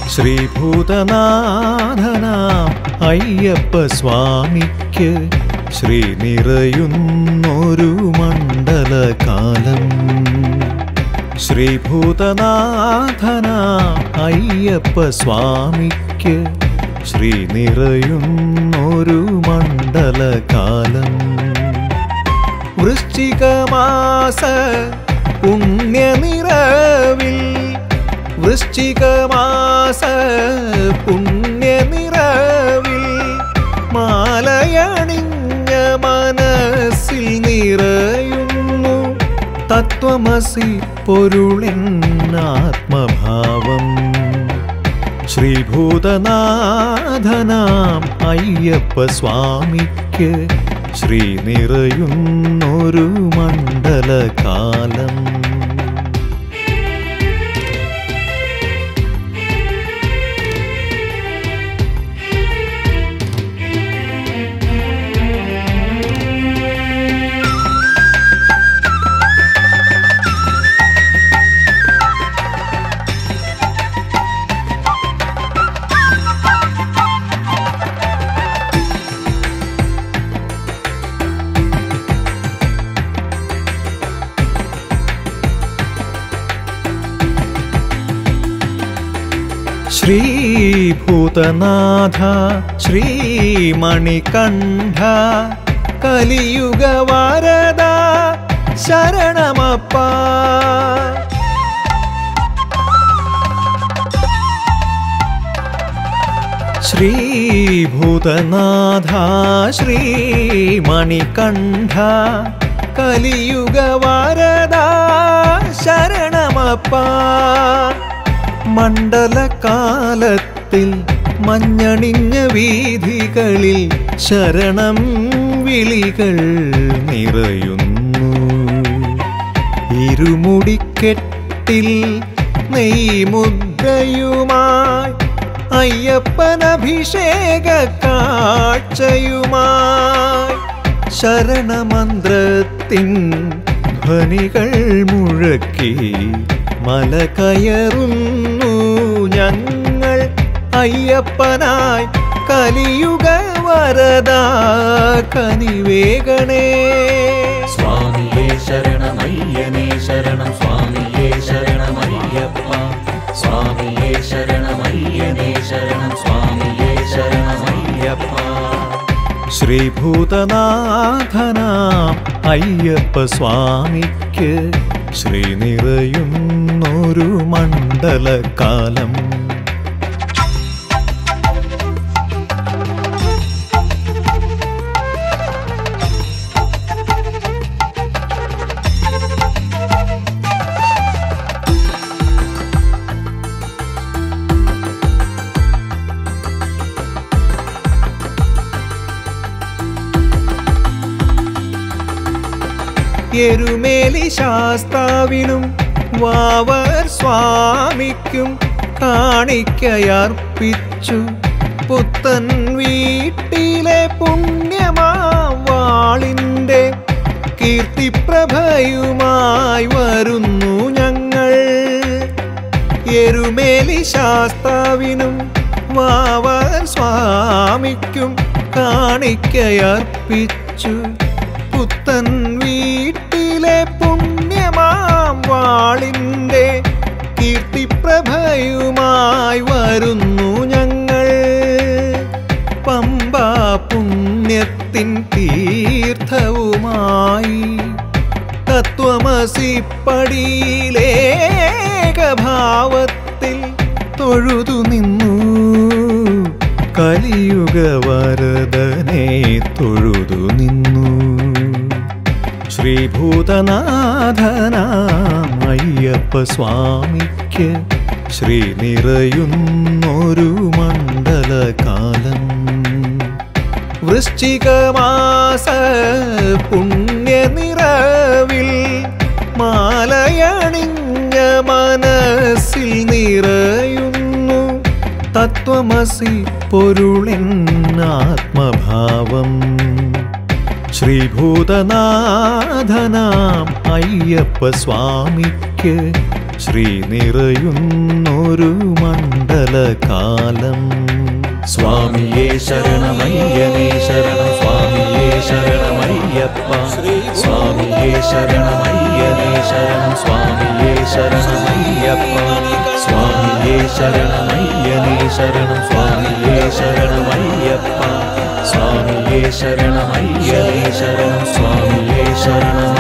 ശ്രീഭൂതനാഥനാം അയ്യപ്പ സ്വാമിക്ക് ശ്രീ നിറയുന്നൊരു മണ്ഡലകാലം ശ്രീഭൂതനാഥനാം അയ്യപ്പ സ്വാമിക്ക് ശ്രീ നിറയുന്നൊരു മണ്ഡലകാലം വൃശ്ചികമാസ പുണ്യനിറവിൽ വൃശ്ചികമാസ പുണ്യനിറവിൽ മാലയണിഞ്ഞ മനസ്സിൽ നിറയുന്നു തത്വമസി പൊരുളിന്നാത്മഭാവം ശ്രീഭൂതനാഥനാം അയ്യപ്പ സ്വാമിക്ക് ശ്രീ നിറയുന്നൊരു മണ്ഡലകാലം ശ്രീഭൂതനാഥ ശ്രീമണികണ്ഠ കലിയുഗ വരദ ശരണമപ്പ ശ്രീഭൂതനാഥ ശ്രീമണികണ്ഠ കലിയുഗ വരദ ശരണമപ്പ മണ്ഡലകാലത്തിൽ മഞ്ഞണിഞ്ഞ വീഥികളിൽ ശരണം വിളികൾ നിറയുന്നു ഇരുമുടിക്കെട്ടിൽ നെയ്മുദ്രയുമായി അയ്യപ്പനഭിഷേക കാഴ്ചയുമായി ശരണമന്ത്രത്തിൻ ധ്വനികൾ മുഴക്കി മല കയറുന്നു ഞങ്ങൾ അയ്യപ്പനായി കലിയുഗ വരദ കനിവേഗണേ സ്വാമിയേ ശരണമയ്യനേ ശരണം സ്വാമിയേ ശരണമയ്യപ്പ സ്വാമിയേ ശരണമയ്യനേ ശരണം സ്വാമിയേ ശരണമയ്യപ്പ ശ്രീഭൂതനാഥനാം അയ്യപ്പ സ്വാമിക്ക് ശ്രീ നിറയുന്നൊരു മണ്ഡലകാലം എരുമേലി ശാസ്താവിനും വാവർ സ്വാമിക്കും കാണിക്കയർപ്പിച്ചു പുത്തൻ വീട്ടിലെ പുണ്യമാം വാളിൻ്റെ കീർത്തിപ്രഭയുമായി വരുന്നു ഞങ്ങൾ എരുമേലി ശാസ്താവിനും വാവർ സ്വാമിക്കും കാണിക്കയർപ്പിച്ചു പുത്തൻ വീട്ടിലെ പുണ്യമാം വാളിൻ്റെ കീർത്തിപ്രഭയുമായി വരുന്നു ഞങ്ങൾ പമ്പ പുണ്യത്തിൻ തീർത്ഥവുമായി തത്വമസിപ്പടിയിലേകഭാവത്തിൽ തൊഴുതു നിന്നു കലിയുഗ വരദനെ തൊഴുതു നിന്നു ശ്രീഭൂതനാഥനാം അയ്യപ്പ സ്വാമിക്ക് ശ്രീ നിറയുന്നൊരു മണ്ഡലകാലം വൃശ്ചികമാസ പുണ്യനിറവിൽ മാലയണിഞ്ഞ മനസ്സിൽ നിറയുന്നു തത്വമസി പൊരുളിൻ ആത്മഭാവം ശ്രീ ശ്രീഭൂതനാഥനാം അയ്യപ്പ സ്വാമിക്ക് ശ്രീ നിറയുന്നൊരു മണ്ഡലകാലം സ്വാമിയേ ശരണമയ്യനേ ശരണം സ്വാമിയേ ശരണമയ്യപ്പ സ്വാമിയേ ശരണമയ്യനേ ശരണം സ്വാമിയേ ശരണമയ്യപ്പ സ്വാമിയേ ശരണമയ്യനേ ശരണം സ്വാമിയേ ശരണമയ്യപ്പ സ്വാമിയേ ശരണമയ്യനേ ശരണം സ്വാമിയേ ശരണമയ്യപ്പ